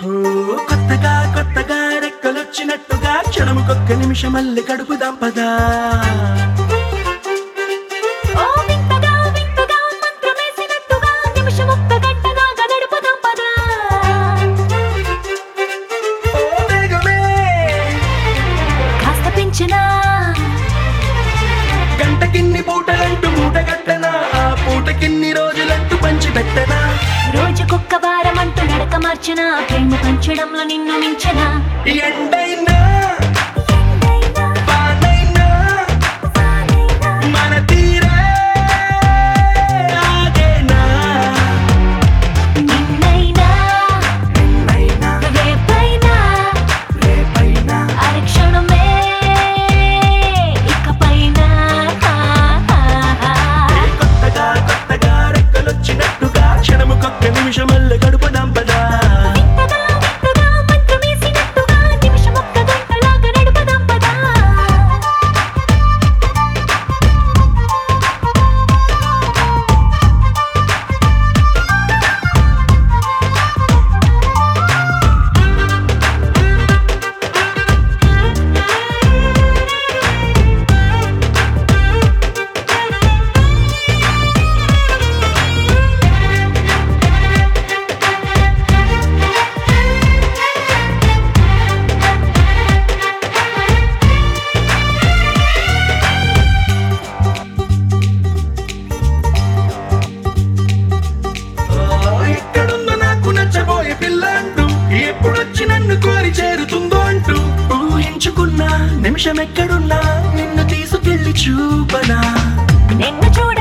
ఓ, కొత్తగా కొత్తగా రెక్కలొచ్చినట్టుగా క్షణముకొక్క నిమిషమల్లి కడుపు దంపదా ఓ వింతగా వింతగా మంత్రమేసినట్టుగా నిమిషం ఒక్క గంటగా గడుపుదాం పదా ఓ వేగమే కాస్త పెంచినా గంటకిన్ని పూటలంటూ మూటగట్టనా ఆ పూటకిన్ని రోజులంటూ పంచి పెట్టనా రోజుకొక్క వారం అంటూ నడక మార్చిన ప్రేమ పంచడంలో నిన్ను మించిన ఎండైనా వానైనా మన తీరే ఆగేనా నిన్నైనా నిన్నైనా రేపైనా రేపైనా అరక్షణమే ఇకపైన ఏ కొత్తగా కొత్తగా రెక్కలొచ్చినట్టుగా క్షణముకొక్క నిమిషమల్లె గడుపు దంపదా వింతగా వింతగా మంత్రమేసినట్టుగా నిమిషం ఒక్క గంటలాగా నడుపుదాం పదా ఓ, ఎక్కడుందో నాకు నచ్చబోయే పిల్ల అంటూ ఎప్పుడొచ్చి నన్ను కోరి చేరుతుందో అంటూ ఊహించుకున్నా నిమిషం ఎక్కడున్నా నిన్ను తీసుకెళ్లి చూపనా నిన్ను చూడ